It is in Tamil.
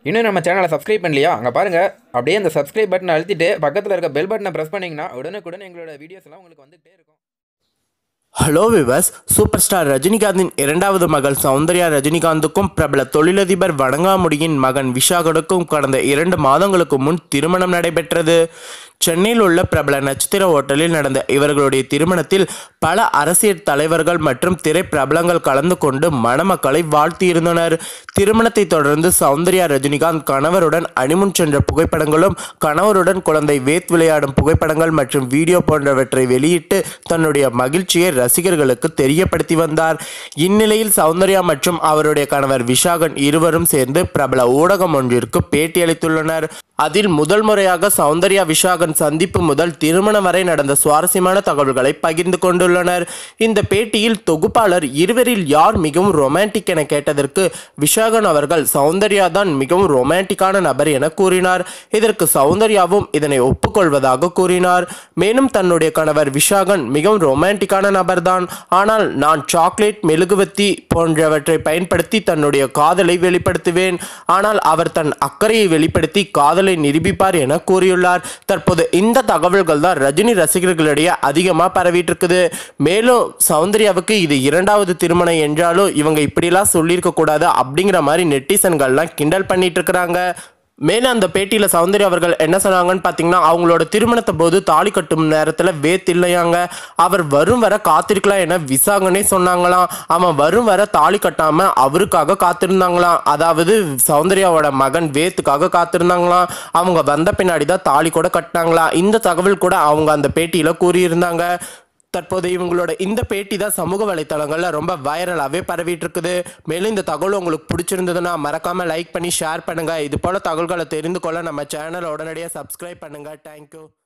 இன்னும் நம்ம சேனலை சப்ஸ்கிரைப் பண்ணலையா அங்கே பாருங்கள் அப்படியே அந்த சப்ஸ்கிரைப் பட்டனை அழுத்திட்டு பக்கத்தில் இருக்க பெல் பட்டனை ப்ரெஸ் பண்ணிங்கன்னா உடனுக்குடன் எங்களோட வீடியோஸ் எல்லாம் உங்களுக்கு வந்துகிட்டே இருக்கும் ஹலோ விவஸ் சூப்பர் ஸ்டார் ரஜினிகாந்தின் இரண்டாவது மகள் சௌந்தர்யா ரஜினிகாந்துக்கும் பிரபல தொழிலதிபர் வணங்காமுடியின் மகன் விஷாகனுக்கும் கடந்த இரண்டு மாதங்களுக்கு முன் திருமணம் நடைபெற்றது சென்னையில் உள்ள பிரபல நட்சத்திர ஹோட்டலில் நடந்த இவர்களுடைய திருமணத்தில் பல அரசியல் தலைவர்கள் மற்றும் திரைப்பிரபலங்கள் கலந்து கொண்டு மணமக்களை வாழ்த்தியிருந்தனர் திருமணத்தை தொடர்ந்து சௌந்தர்யா ரஜினிகாந்த் கணவருடன் அணிமுன் சென்ற புகைப்படங்களும் கணவருடன் குழந்தை வேத் விளையாடும் புகைப்படங்கள் மற்றும் வீடியோ போன்றவற்றை வெளியிட்டு தன்னுடைய மகிழ்ச்சியை ரசிகர்களுக்கு தெரியப்படுத்தி வந்தார் இந்நிலையில் சௌந்தர்யா மற்றும் அவருடைய கணவர் விஷாகன் இருவரும் சேர்ந்து பிரபல ஊடகம் ஒன்றிற்கு பேட்டியளித்துள்ளனர் அதில் முதல் முறையாக சௌந்தர்யா விஷாகன் சந்திப்பு முதல் திருமணம் வரை நடந்த சுவாரஸ்யமான தகவல்களை பகிர்ந்து கொண்டுள்ளனர் இந்த பேட்டியில் தொகுப்பாளர் இருவரில் யார் மிகவும் ரொமான்டிக் என கேட்டதற்கு விஷாகன் அவர்கள் சௌந்தர்யா தான் மிகவும் ரொமான்டிக்கான நபர் என கூறினார் இதற்கு சௌந்தர்யாவும் இதனை ஒப்புக்கொள்வதாக கூறினார் மேலும் தன்னுடைய கணவர் விஷாகன் மிகவும் ரொமான்டிக்கான நபர்தான் ஆனால் நான் சாக்லேட் மெழுகுவத்தி போன்றவற்றை பயன்படுத்தி தன்னுடைய காதலை வெளிப்படுத்துவேன் ஆனால் அவர் தன் அக்கறையை வெளிப்படுத்தி காதலை நிரூபிப்பார் என கூறியுள்ளார் தற்போது இந்த தகவல்கள் தான் ரஜினி ரசிகர்களிடையே அதிகமாக பரவிட்டு இருக்குது மேலும் சௌந்தர்யாவுக்கு இது இரண்டாவது திருமணம் என்றாலும் இவங்க இப்படிலாம் சொல்லியிருக்க கூடாது அப்படிங்கிற மாதிரி நெட்டிசன்கள்லாம் கிண்டல் பண்ணிட்டு இருக்கிறாங்க மேலும் அந்த பேட்டியில் சௌந்தர்யா அவர்கள் என்ன சொன்னாங்கன்னு பார்த்தீங்கன்னா அவங்களோட திருமணத்தை போது தாலி கட்டும் நேரத்தில் வேத் இல்லையாங்க அவர் வரும் வர காத்திருக்கலாம் என விசாகனே சொன்னாங்களாம் அவன் வரும் வர தாலி கட்டாம அவருக்காக காத்திருந்தாங்களாம் அதாவது சௌந்தர்யாவோட மகன் வேத்துக்காக காத்திருந்தாங்களாம் அவங்க வந்த பின்னாடி தான் தாலி கூட கட்டினாங்களாம் இந்த தகவல் கூட அவங்க அந்த பேட்டியில் கூறியிருந்தாங்க தற்போது இவங்களோட இந்த பேட்டி தான் சமூக வலைத்தளங்கள்ல ரொம்ப வைரலாகவே பரவிட்டு இருக்குது மேலும் இந்த தகவல் உங்களுக்கு பிடிச்சிருந்ததுன்னா மறக்காம லைக் பண்ணி ஷேர் பண்ணுங்க இது போல தகவல்களை தெரிந்து கொள்ள நம்ம சேனலை உடனடியாக சப்ஸ்கிரைப் பண்ணுங்க தேங்க்யூ